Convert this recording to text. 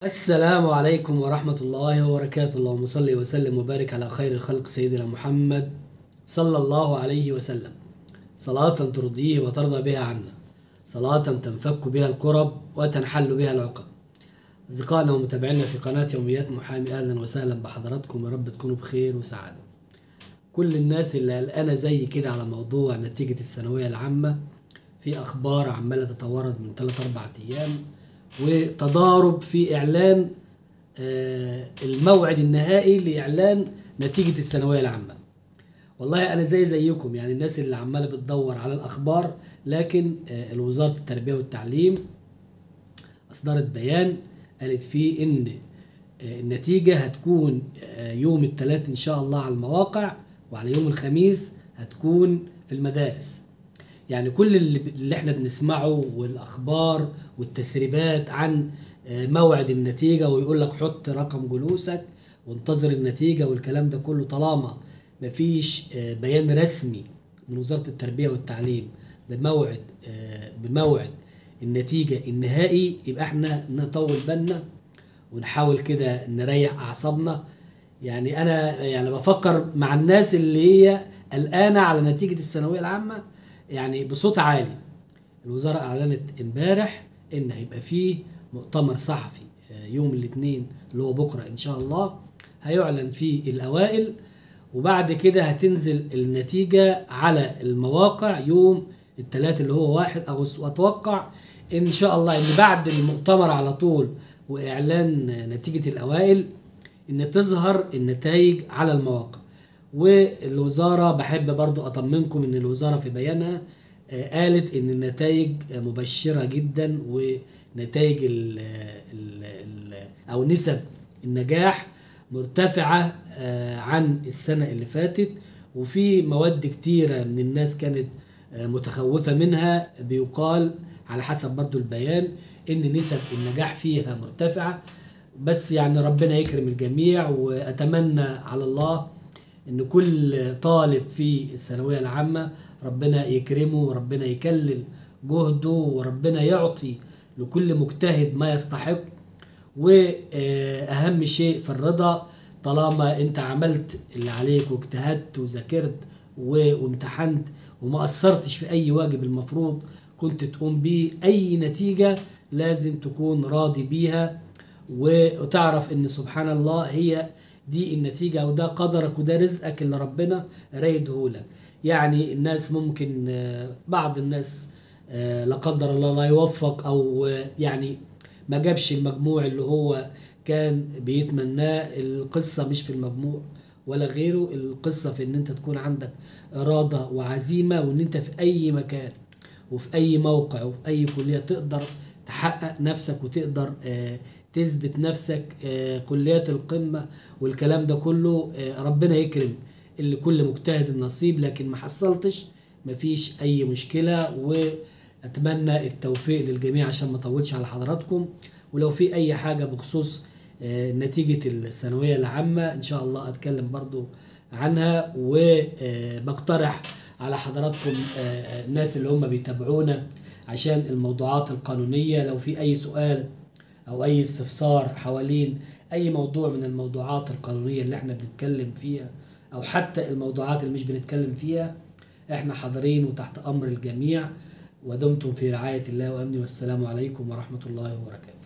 السلام عليكم ورحمة الله وبركاته اللهم صل وسلم وبارك على خير الخلق سيدنا محمد صلى الله عليه وسلم صلاة ترضيه وترضى بها عنا صلاة تنفك بها الكرب وتنحل بها العقد أصدقائنا ومتابعينا في قناة يوميات محامي أهلا وسهلا بحضراتكم يا رب تكونوا بخير وسعادة كل الناس اللي قلقانة زي كده على موضوع نتيجة الثانوية العامة في أخبار عمالة تتوارد من 3 أربع أيام وتضارب في إعلان آه، الموعد النهائي لإعلان نتيجة الثانوية العامة والله أنا زي زيكم يعني الناس اللي عمالة بتدور على الأخبار لكن آه، وزارة التربية والتعليم أصدرت بيان قالت فيه إن آه، النتيجة هتكون آه، يوم الثلاث إن شاء الله على المواقع وعلى يوم الخميس هتكون في المدارس يعني كل اللي, اللي احنا بنسمعه والاخبار والتسريبات عن آه، موعد النتيجه ويقول لك حط رقم جلوسك وانتظر النتيجه والكلام ده كله طالما مفيش آه، بيان رسمي من وزاره التربيه والتعليم بموعد آه، بموعد النتيجه النهائي يبقى احنا نطول بالنا ونحاول كده نريح اعصابنا يعني انا يعني بفكر مع الناس اللي هي قلقانه على نتيجه الثانويه العامه يعني بصوت عالي الوزاره اعلنت امبارح ان هيبقى فيه مؤتمر صحفي آه، يوم الاثنين اللي هو بكره ان شاء الله هيعلن فيه الاوائل وبعد كده هتنزل النتيجه على المواقع يوم الثلاث اللي هو واحد اغسطس واتوقع ان شاء الله ان بعد المؤتمر على طول واعلان نتيجه الاوائل ان تظهر النتائج على المواقع والوزاره بحب برضو اطمنكم ان الوزاره في بيانها آه، قالت ان النتائج مبشره جدا ونتائج ال ال ال او نسب النجاح مرتفعه آه، عن السنه اللي فاتت وفي مواد كتيره من الناس كانت آه، متخوفه منها بيقال على حسب برضو البيان ان نسب النجاح فيها مرتفعه بس يعني ربنا يكرم الجميع واتمنى على الله ان كل طالب في الثانويه العامه ربنا يكرمه وربنا يكلل جهده وربنا يعطي لكل مجتهد ما يستحق واهم شيء في الرضا طالما انت عملت اللي عليك واجتهدت وذاكرت و- وامتحنت وما قصرتش في اي واجب المفروض كنت تقوم بيه اي نتيجه لازم تكون راضي بيها وتعرف ان سبحان الله هي دي النتيجة وده قدرك وده رزقك اللي ربنا رايده لك يعني الناس ممكن آه، بعض الناس آه، لا قدر الله لا يوفق او آه، يعني ما جابش المجموع اللي هو كان بيتمناه القصة مش في المجموع ولا غيره القصة في ان انت تكون عندك إرادة وعزيمة وان انت في اي مكان وفي اي موقع وفي اي كلية تقدر تحقق نفسك وتقدر آه، تثبت نفسك آه، كليات القمة والكلام ده كله آه، ربنا يكرم اللي كل مجتهد النصيب لكن ما حصلتش مفيش اي مشكلة واتمنى التوفيق للجميع عشان ما اطولش على حضراتكم ولو في اي حاجة بخصوص آه، نتيجة الثانوية العامة ان شاء الله اتكلم برضو عنها وبقترح على حضراتكم آه، آه، الناس اللي هم بيتابعونا عشان الموضوعات القانونية لو في اي سؤال او اي استفسار حوالين اي موضوع من الموضوعات القانونية اللي احنا بنتكلم فيها او حتى الموضوعات اللي مش بنتكلم فيها احنا حاضرين وتحت امر الجميع ودمتم في رعاية الله وامنه والسلام عليكم ورحمة الله وبركاته